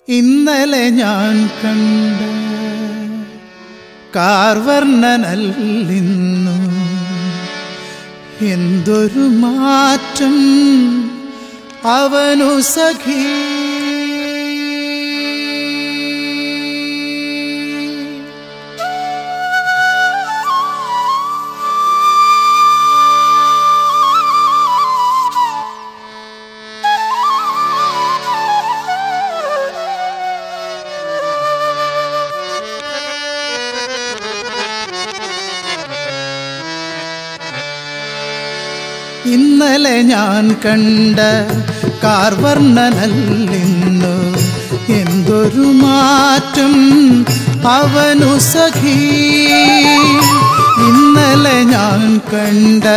ഇന്നലെ ഞാൻ കണ്ട കാർവർണ്ണനല്ലിന്നു എന്തൊരു മാറ്റം അവനു സഖീ ഇന്നലെ ഞാൻ കണ്ട കാർവർണ്ണനല്ലിന്നു എന്തൊരു മാറ്റം അവനു സഖീ ഇന്നലെ ഞാൻ കണ്ട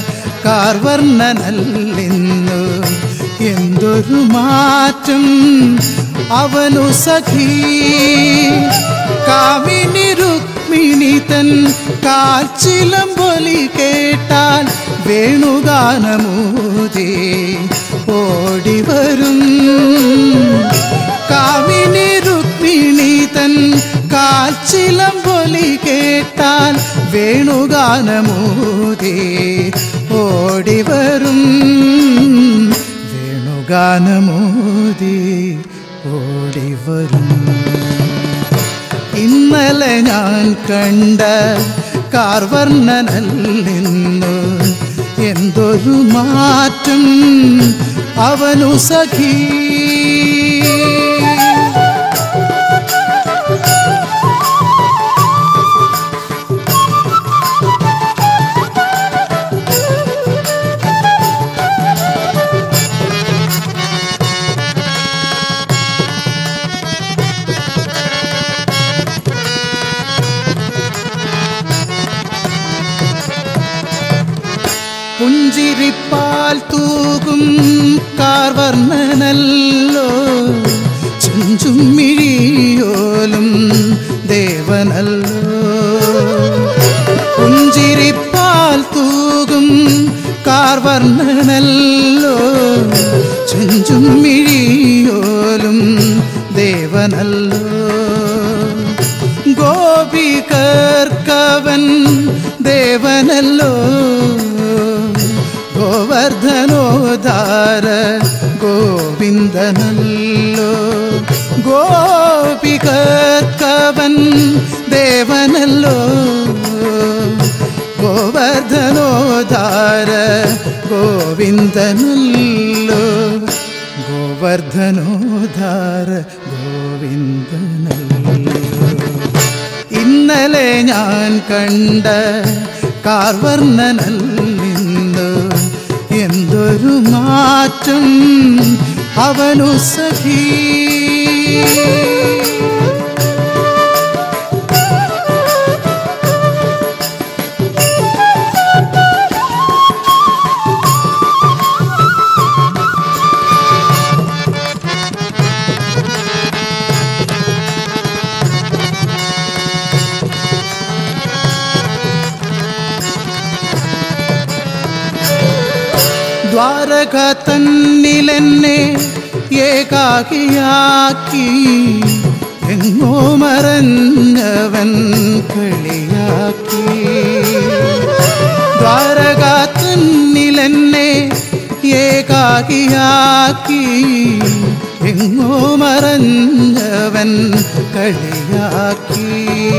കാർവർണ്ണനല്ലിന്നു എന്തൊരു മാറ്റം അവനു സഖീ കാമിനി രുക്മിണി തൻ കാച്ചിലമ്പൊലി കേട്ടാൽ വേണുഗാനമൂതി ഓടിവരും കാമിനി രുക്മിണി തൻ കാച്ചിലമ്പൊലി കേട്ടാൽ വേണുഗാനമൂതി ഓടിവരും വേണുഗാനമൂതി ഓടിവരും ഇന്നലെ ഞാൻ കണ്ട കാർവർണ്ണനല്ലിന്നു എന്തൊരു മാറ്റം അവനു സഖീ പുഞ്ചിരിപ്പാൽ തൂകും കാർവർണ്ണനല്ലോ ചുഞ്ചും മിഴിയോലും ദേവനല്ലോ പുഞ്ചിരിപ്പാൽ തൂകും കാർവർണ്ണനല്ലോ ചുഞ്ചും മിഴിയോലും ദേവനല്ലോ ഗോപികർക്കവൻ ദേവനല്ലോ ഗോവർദ്ധനോദാര ഗോവിന്ദനല്ലോ ഗോപികർക്കവൻ ദേവനല്ലോ ഗോവർദ്ധനോദാര ഗോവിന്ദനല്ലോ ഗോവർദ്ധനോദാര ഗോവിന്ദനല്ലോ ഇന്നലെ ഞാൻ കണ്ട കാർവർണ്ണനല്ലിന്ന് എന്തൊരു മാറ്റം അവനു സഖീ ദ്വാരക തന്നിലെന്നെ ഏകാകിയാക്കി എങ്ങോ മറഞ്ഞവൻ കളിയാക്കി ദ്വാരക തന്നിലെന്നെ ഏകാകിയാക്കി എങ്ങോ മറഞ്ഞവൻ കളിയാക്കി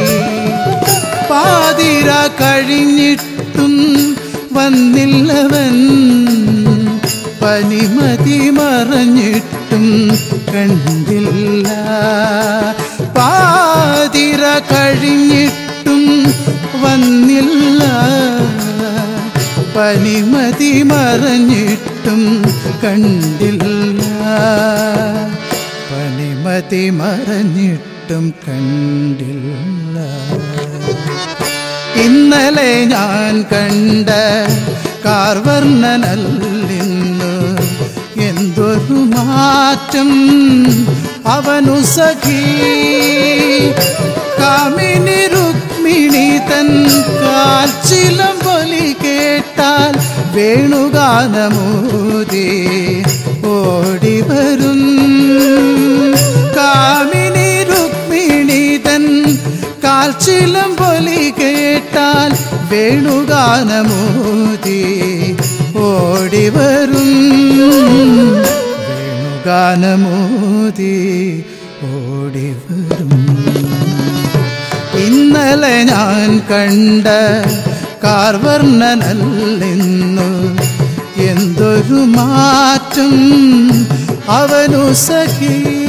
പാതിര കഴിഞ്ഞിട്ടും വന്നില്ലവൻ പനിമതി മറഞ്ഞിട്ടും കണ്ടില്ല പാതിര കഴിഞ്ഞിട്ടും വന്നില്ല പനിമതി മറഞ്ഞിട്ടും കണ്ടില്ല പനിമതി മറഞ്ഞിട്ടും കണ്ടില്ല ഇന്നലെ ഞാൻ കണ്ട കാർവർണ്ണനല്ലിന്ന് എന്തൊരു മാറ്റം അവനു സഖീ കാമിനി രുക്മിണി തൻ കാൽച്ചിലം പൊലി കേട്ടാൽ വേണുഗാനമൂതി ഓടിവരും കാ വേണുഗാനമോതി ഓടിവരും വേണുഗാനമോതി ഓടിവരും ഇന്നലെ ഞാൻ കണ്ട കാർവർണ്ണനല്ലെന്നു എന്തൊരു മാറ്റം അവനു സഖീ